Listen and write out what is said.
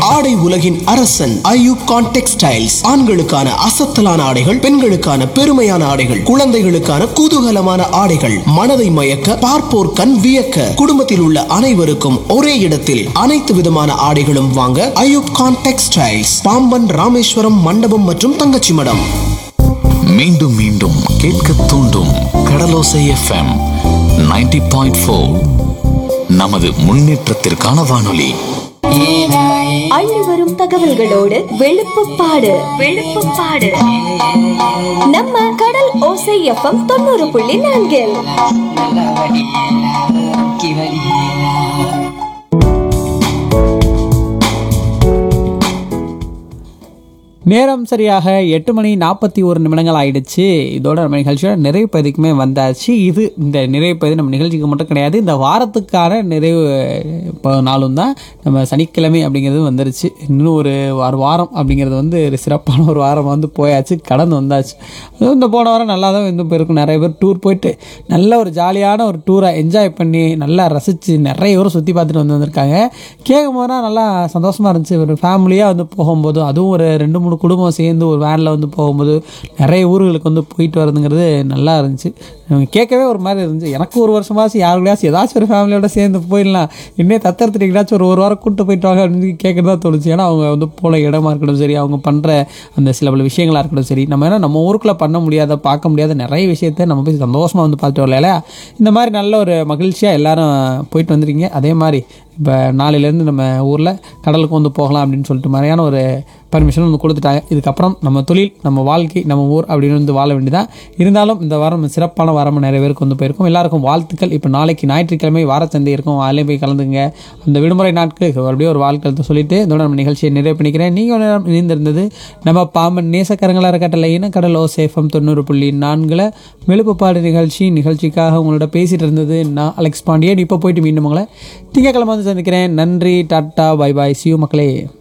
ஆடை உலகின் அரசன் ஐயூப் கான் டெக்ஸ்டைல்ஸ் ஆண்களுக்கான அசத்தலான ஆடைகள் பெண்களுக்கான பெருமையான ஆடைகள் குழந்தைகளுக்கான குதூகலமான ஆடைகள் மனதை மயக்க பார்ப்போர் கண் வியக்க குடும்பத்தில் உள்ள அனைவருக்கும் ஒரே இடத்தில் அனைத்து விதமான ஆடைகளும் வாங்க ஐயூப் கான் டெக்ஸ்டைல்ஸ் பாம்பன் ராமேஸ்வரம் மண்டபம் மற்றும் தங்கச்சி மடம் மீண்டும் மீண்டும் கேட்க தூண்டும் கடலோசை எஃப்எம் 90.4 பாயிண்ட் நமது முன்னேற்றத்திற்கான வானொலி அள்ளி வரும் தகவல்களோடு வெளுப்புப்பாடு வெளுப்புப்பாடு நம்ம கடல் ஓசை எஃப்எம் தொண்ணூறு புள்ளி நான்கில் நல்ல வடி கி வடி நேரம் சரியாக எட்டு மணி நாற்பத்தி ஒரு நிமிடங்கள் ஆயிடுச்சு இதோட நம்ம நிகழ்ச்சியோட நிறைவு பகுதிக்குமே வந்தாச்சு இது இந்த நிறைவு பகுதி நம்ம நிகழ்ச்சிக்கு மட்டும் கிடையாது இந்த வாரத்துக்கான நிறைவு இப்போ நாளும் தான் நம்ம சனிக்கிழமை அப்படிங்கிறது வந்துருச்சு இன்னும் ஒரு ஒரு வாரம் அப்படிங்கிறது வந்து ஒரு சிறப்பான ஒரு வாரம் வந்து போயாச்சு கடந்து வந்தாச்சு அதுவும் இந்த போன வாரம் நல்லா தான் வந்து போயிருக்கும் நிறைய பேர் டூர் போயிட்டு நல்ல ஒரு ஜாலியான ஒரு டூரை என்ஜாய் பண்ணி நல்லா ரசித்து நிறைய ஊரை சுற்றி பார்த்துட்டு வந்து வந்திருக்காங்க கேட்கும் போதுனா நல்லா சந்தோஷமாக இருந்துச்சு ஒரு ஃபேமிலியாக வந்து போகும்போது அதுவும் ஒரு ரெண்டு மூணு குடும்பம் சேர்ந்து ஒரு வேனில் வந்து போகும்போது நிறைய ஊர்களுக்கு வந்து போயிட்டு வரதுங்கிறது நல்லா இருந்துச்சு அஹ் கேட்கவே ஒரு மாதிரி இருந்துச்சு எனக்கு ஒரு வருஷமாச்சு யாருக்கையாச்சும் ஏதாச்சும் ஒரு ஃபேமிலியோட சேர்ந்து போயிடலாம் இன்னும் தத்தரத்துட்டு எங்கேயாச்சும் ஒரு ஒரு வாரம் கூப்பிட்டு போயிட்டு வாங்க அப்படின்னு கேட்குறதா தோணுச்சு ஏன்னா அவங்க வந்து போல இடமா இருக்கட்டும் சரி அவங்க பண்ணுற அந்த சில பல விஷயங்களாக இருக்கட்டும் சரி நம்ம ஏன்னா நம்ம ஊருக்குள்ளே பண்ண முடியாத பார்க்க முடியாத நிறைய விஷயத்த நம்ம போய் சந்தோஷமாக வந்து பார்த்துட்டு வரல இல்லையா இந்த மாதிரி நல்ல ஒரு மகிழ்ச்சியாக எல்லாரும் போயிட்டு வந்துருக்கீங்க அதே மாதிரி இப்போ நாளையிலேருந்து நம்ம ஊரில் கடலுக்கு வந்து போகலாம் அப்படின்னு சொல்லிட்டு மாதிரியான ஒரு பர்மிஷன் வந்து கொடுத்துட்டாங்க இதுக்கப்புறம் நம்ம தொழில் நம்ம வாழ்க்கை நம்ம ஊர் அப்படின்னு வந்து வாழ வேண்டியதான் இருந்தாலும் இந்த வாரம் சிறப்பான வாரம் நிறைய பேருக்கு வந்து போயிருக்கும் எல்லாருக்கும் வாழ்த்துக்கள் இப்போ நாளைக்கு ஞாயிற்றுக்கிழமை வாரச்சந்தை இருக்கும் அதிலே போய் கலந்துங்க அந்த விடுமுறை நாட்களுக்கு அப்படியே ஒரு வாழ்க்கை சொல்லிட்டு இதோட நம்ம நிகழ்ச்சியை நிறைவு பண்ணிக்கிறேன் நீங்கள் நேரம் இணைந்திருந்தது நம்ம பாம்பன் நேசக்கரங்களாக இருக்கட்டல இனக்கடல் ஓ சேஃபம் தொண்ணூறு புள்ளி நான்கில் மெழுப்புப்பாடு நிகழ்ச்சி நிகழ்ச்சிக்காக உங்களோட பேசிட்டு இருந்தது நான் அலெக்ஸ் பாண்டியன் இப்போ போயிட்டு மீண்டும் உங்களை திங்கக்கிழமை வந்து சந்திக்கிறேன் நன்றி டாட்டா பை பாய் சியூ மக்களே